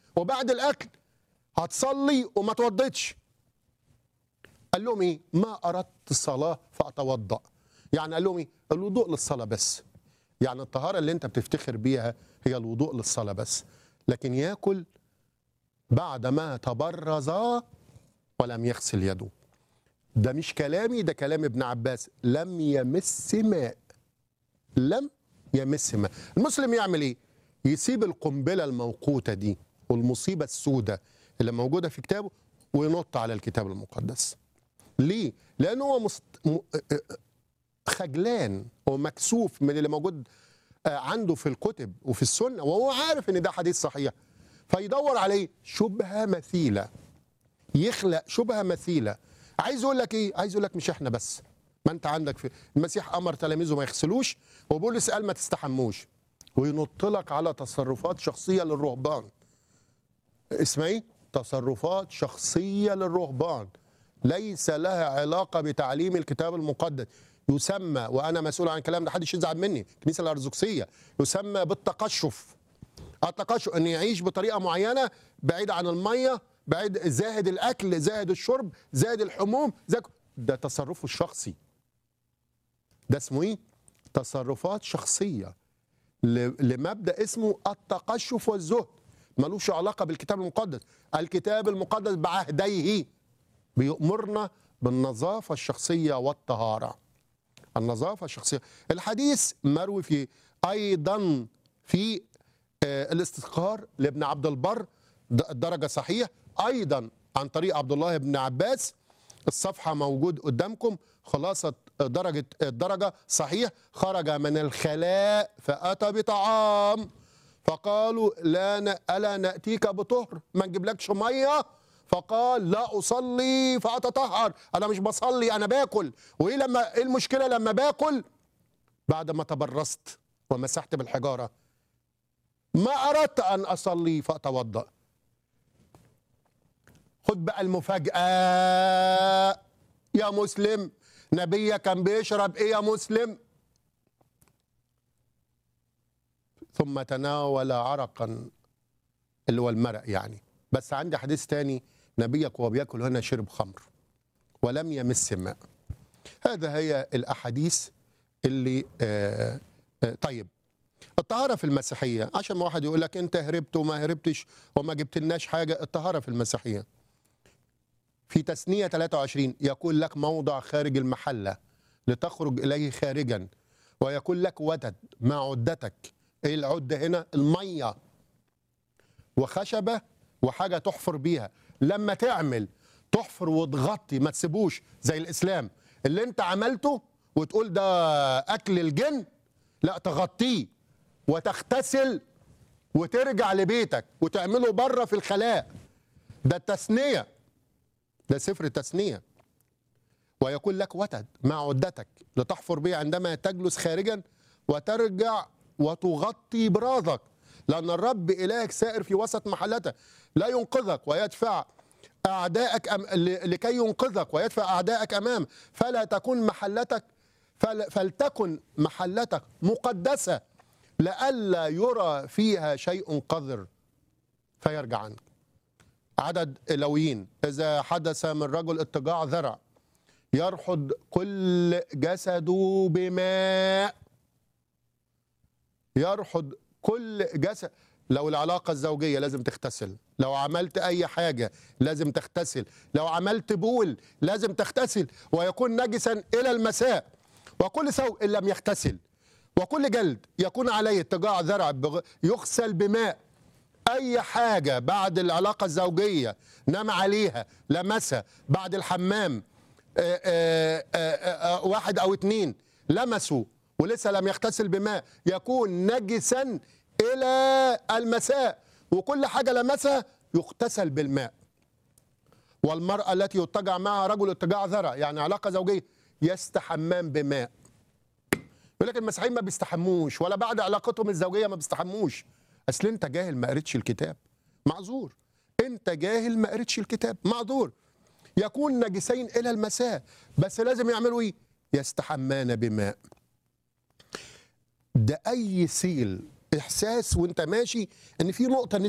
وبعد الاكل هتصلي وما توضيتش قال لهم ايه ما اردت الصلاه فاتوضا يعني قال لهم ايه الوضوء للصلاه بس يعني الطهاره اللي انت بتفتخر بيها هي الوضوء للصلاه بس لكن ياكل بعد ما تبرز ولم يغسل يده ده مش كلامي ده كلام ابن عباس لم يمس ماء لم يمس ماء المسلم يعمل ايه يسيب القنبله الموقوته دي والمصيبه السوداء اللي موجوده في كتابه وينط على الكتاب المقدس ليه لانه هو مست... م... خجلان ومكسوف من اللي موجود عنده في الكتب وفي السنه وهو عارف ان ده حديث صحيح فيدور عليه شبهه مثيله يخلق شبهه مثيله عايز يقول لك ايه عايز يقول لك مش احنا بس ما انت عندك في المسيح امر تلاميذه ما يغسلوش وبولس قال ما تستحموش وينط لك على تصرفات شخصيه للرهبان اسمها ايه تصرفات شخصيه للرهبان ليس لها علاقه بتعليم الكتاب المقدس يسمى وانا مسؤول عن الكلام ده حدش يزعل مني الكنيسه الارثوذكسيه يسمى بالتقشف التقشف ان يعيش بطريقه معينه بعيد عن الميه بعيد زاهد الاكل زاهد الشرب زاهد الحموم زاهد ده تصرفه الشخصي ده اسمه ايه تصرفات شخصيه لمبدا اسمه التقشف والزهد ملوش علاقه بالكتاب المقدس الكتاب المقدس بعهديه بيأمرنا بالنظافه الشخصيه والطهاره النظافه الشخصيه الحديث مروي في ايضا في الاستذكار لابن عبد البر الدرجه صحيح ايضا عن طريق عبد الله بن عباس الصفحه موجود قدامكم خلاصه درجه الدرجه صحيح خرج من الخلاء فاتى بطعام فقالوا لا ن... الا ناتيك بطهر ما نجيبلكش ميه فقال لا اصلي فاتطهر انا مش بصلي انا باكل وايه لما ايه المشكله لما باكل بعد ما تبرست ومسحت بالحجاره ما اردت ان اصلي فاتوضا خد بقى المفاجاه يا مسلم نبيه كان بيشرب ايه يا مسلم ثم تناول عرقا اللي هو المرق يعني بس عندي حديث تاني نبيك وهو بياكل هنا شرب خمر ولم يمس ماء هذا هي الاحاديث اللي آآ آآ طيب الطهاره في المسيحيه عشان ما واحد يقول لك انت هربت وما هربتش وما جبتلناش حاجه الطهاره في المسيحيه في تثنيه 23 يقول لك موضع خارج المحله لتخرج اليه خارجا ويكون لك ودد مع عدتك ايه العده هنا الميه وخشبه وحاجه تحفر بيها لما تعمل تحفر وتغطي ما تسيبوش زي الاسلام اللي انت عملته وتقول ده اكل الجن لا تغطيه وتغتسل وترجع لبيتك وتعمله بره في الخلاء ده التثنيه ده سفر التثنيه ويكون لك وتد مع عدتك لتحفر به عندما تجلس خارجا وترجع وتغطي براذك لأن الرب إلهك سائر في وسط محلته لا ينقذك ويدفع أعدائك أم لكي ينقذك ويدفع أعدائك أمام فلا تكن محلتك فل فلتكن محلتك مقدسة لئلا يرى فيها شيء قذر فيرجع عنك عدد لويين إذا حدث من رجل اتجاع ذرع يرحض كل جسده بماء يرحض كل جسد لو العلاقة الزوجية لازم تغتسل لو عملت أي حاجة لازم تغتسل لو عملت بول لازم تغتسل ويكون نجسا إلى المساء وكل سوء إن لم يغتسل وكل جلد يكون عليه اتجاع ذرع يغسل بماء أي حاجة بعد العلاقة الزوجية نام عليها لمسها بعد الحمام آآ آآ آآ واحد أو اتنين لمسوا ولسه لم يغتسل بماء يكون نجسا الى المساء وكل حاجه لمسها يغتسل بالماء والمراه التي يتجع معها رجل اتجاع ذرع يعني علاقه زوجيه يستحمام بماء يقول لك المسيحيين ما بيستحموش ولا بعد علاقتهم الزوجيه ما بيستحموش اصل انت جاهل ما قريتش الكتاب معذور انت جاهل ما قريتش الكتاب معذور يكون نجسين الى المساء بس لازم يعملوا ايه يستحمان بماء ده اي سيل احساس وانت ماشي ان في نقطه